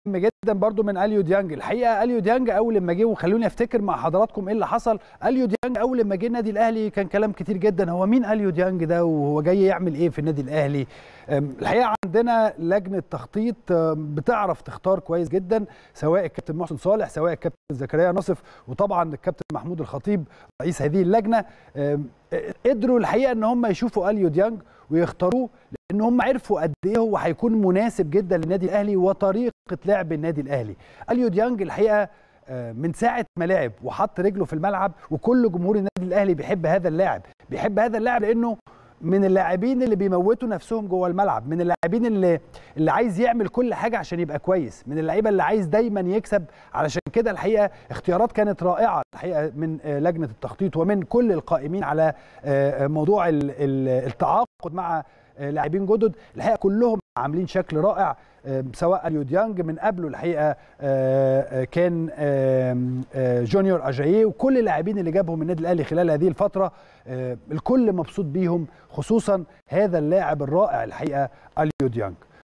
جدا برضو من اليو ديانج الحقيقه اليو ديانج اول لما جه وخلوني افتكر مع حضراتكم ايه اللي حصل اليو ديانج اول لما جه النادي الاهلي كان كلام كتير جدا هو مين اليو ديانج ده وهو جاي يعمل ايه في النادي الاهلي الحقيقه عندنا لجنه تخطيط بتعرف تختار كويس جدا سواء الكابتن محسن صالح سواء الكابتن زكريا ناصف وطبعا الكابتن محمود الخطيب رئيس هذه اللجنه قدروا الحقيقه ان هم يشوفوا اليو ديانج ويختاروه لان هم عرفوا قد ايه هو هيكون مناسب جدا للنادي الاهلي وطريقه لعب النادي الاهلي اليو ديانج الحقيقه من ساعه ما لعب وحط رجله في الملعب وكل جمهور النادي الاهلي بيحب هذا اللاعب بيحب هذا اللاعب لانه من اللاعبين اللي بيموتوا نفسهم جوه الملعب من اللاعبين اللي اللي عايز يعمل كل حاجه عشان يبقى كويس من اللعيبه اللي عايز دايما يكسب علشان كده الحقيقه اختيارات كانت رائعه الحقيقه من لجنه التخطيط ومن كل القائمين على موضوع التعاقد مع لاعبين جدد الحقيقه كلهم عاملين شكل رائع سواء اليو ديانج من قبله الحقيقه كان جونيور اجاييه وكل اللاعبين اللي جابهم النادي الاهلي خلال هذه الفتره الكل مبسوط بيهم خصوصا هذا اللاعب الرائع الحقيقه اليو ديانج